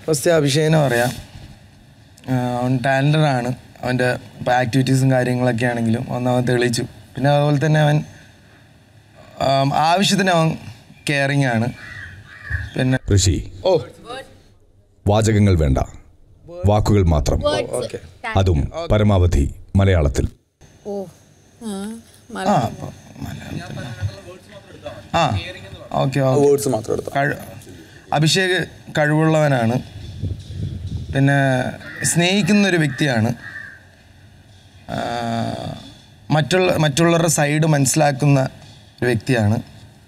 first അഭിഷേകിനെ പറയാം ആഹ് അവൻ talented ആണ് അവൻ്റെ ഇപ്പോൾ ആക്ടിവിറ്റീസും കാര്യങ്ങളൊക്കെ ആണെങ്കിലും ഒന്ന് അവൻ തെളിയിച്ചു പിന്നെ അതുപോലെ തന്നെ അവൻ ആം, ആവശ്യത്തിന് അവൻ കെയറിങ് ആണ് പിന്നെ ഋഷി ഓ വാചകങ്ങൾ വേണ്ട വാക്കുകൾ മാത്രം ഓക്കെ അതും പരമാവധി മലയാളത്തിൽ ഓ ആ ആ മലയാളം അപ്പോൾ മലയാളത്തിൽ ആ ഓക്കെ ഓക്കെ വേർഡ്സ് മാത്രം എടുത്താൽ കഴി അഭിഷേക് കഴിവുള്ളവനാണ് പിന്നെ സ്നേഹിക്കുന്ന ഒരു വ്യക്തിയാണ് ആ, മറ്റുള്ള മറ്റുള്ളവരുടെ സൈഡ് മനസ്സിലാക്കുന്ന ഒരു വ്യക്തിയാണ്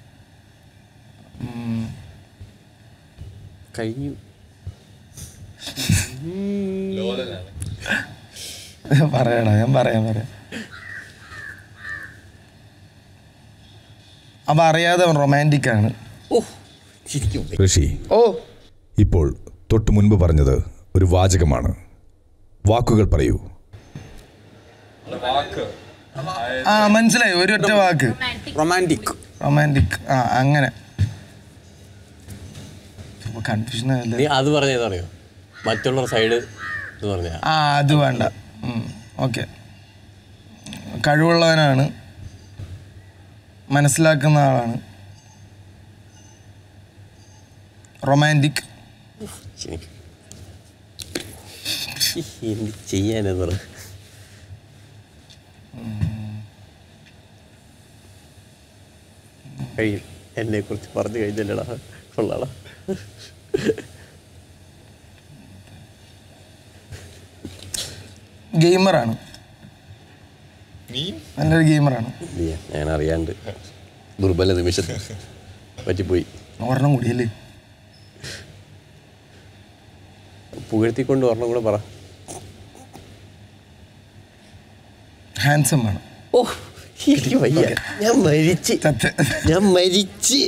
കഴിഞ്ഞു പറയടാ ഞാൻ പറയാം പറയാം അപ്പം അറിയാതെ അവൻ റൊമാൻറ്റിക് ആണ് ഓ ശരിക്കും ഋഷി ഓ ഇപ്പോൾ തൊട്ടു മുൻപ് പറഞ്ഞത് ഒരു വാചകമാണ് വാക്കുകൾ പറയൂ ആ മനസ്സിലായി ഒരു ഒറ്റ വാക്ക് റൊമാൻറ്റിക് റൊമാൻറ്റിക് ആ അങ്ങനെ കൺഫ്യൂഷൻ ആയല്ലേ നീ അത് പറഞ്ഞതറിയോ മറ്റുള്ള സൈഡ് എന്ന് പറഞ്ഞ ആ അത് വേണ്ട ഓക്കെ കഴിവുള്ളവനാണ് മനസ്സിലാക്കുന്ന ആളാണ് റൊമാൻറ്റിക് ശരിക്കും എന്ത് ചെയ്യാനെന്ന് പറ കഴിയും എന്നെ കുറിച്ച് പറഞ്ഞു കഴിഞ്ഞല്ലടാ കൊള്ളാടാ ഗെയിമറാണ് നല്ലൊരു ഗെയിമറാണ് ഇല്ല, ഞാൻ അറിയാണ്ട് ദുർബല നിമിഷത്തിൽ പറ്റിപ്പോയി ഒരെണ്ണം കൂടിയല്ലേ പുകഴ്ത്തിക്കൊണ്ട് ഒരെണ്ണം കൂടെ പറ ഹാൻസം ആണ് ഓ എനിക്ക് വയ്യ ഞാൻ മരിച്ച് ചത്ത് ഞാൻ മരിച്ച്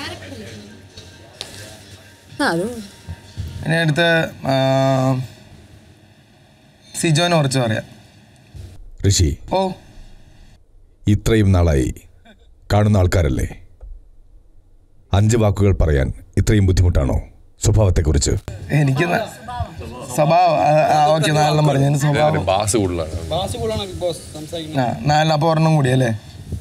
ആ അത് ഇനി അടുത്ത ആ, സിജോനെ കുറിച്ച് പറയാം ഋഷി ഓ ഇത്രയും നാളായി കാണുന്ന ആൾക്കാരല്ലേ അഞ്ച് വാക്കുകൾ പറയാൻ ഇത്രയും ബുദ്ധിമുട്ടാണോ സ്വഭാവത്തെക്കുറിച്ച് എനിക്ക് ന- സ്വഭാവം ഓക്കെ നാലെണ്ണം പറഞ്ഞു എൻ്റെ സ്വഭാവം ബാസ് കൂടുതലാണ് ആ നാലെണ്ണം അപ്പോൾ ഒരെണ്ണം കൂടി അല്ലേ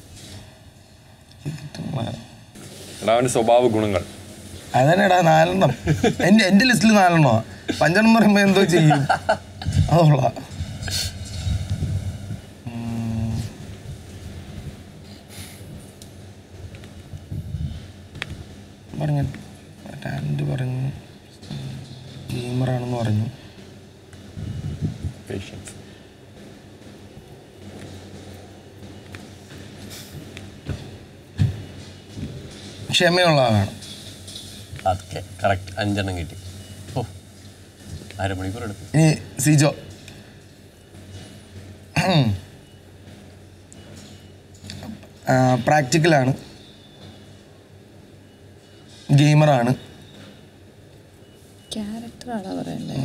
എടാ അവന്റെ സ്വഭാവ ഗുണങ്ങൾ അതന്നെടാ നാലെണ്ണം എൻ്റെ എൻ്റെ ലിസ്റ്റിൽ നാലെണ്ണോ പഞ്ചെണ്ണം എന്ന് പറയുമ്പോൾ എന്തോ ചെയ്യും അതുള്ള പറഞ്ഞു ടാലൻറ്റ് പറഞ്ഞു ഗെയിമറാണെന്ന് പറഞ്ഞു പേഷ്യൻസ് ക്ഷമയുള്ള ആളാണ് അതൊക്കെ കറക്റ്റ് അഞ്ചെണ്ണം കിട്ടി ഓ അരമണിക്കൂർ എടുത്തു ഇനി സിജോ പ്രാക്ടിക്കലാണ് ഗെയിമറാണ് ക്യാരക്ടറാണോ പറയണ്ടേ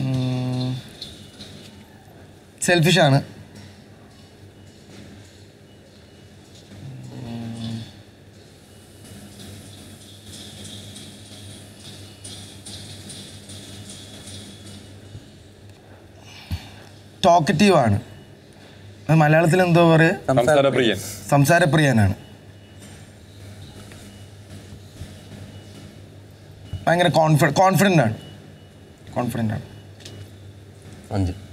സെൽഫിഷാണ് ടോക്കറ്റീവ് ആണ് അത് മലയാളത്തിൽ എന്തോ പറയുക സംസാരപ്രിയൻ സംസാരപ്രിയനാണ് ഭയങ്കര കോൺഫിഡ കോൺഫിഡൻ്റ് ആണ് കോൺഫിഡൻ്റ് ആണ് അഞ്ച്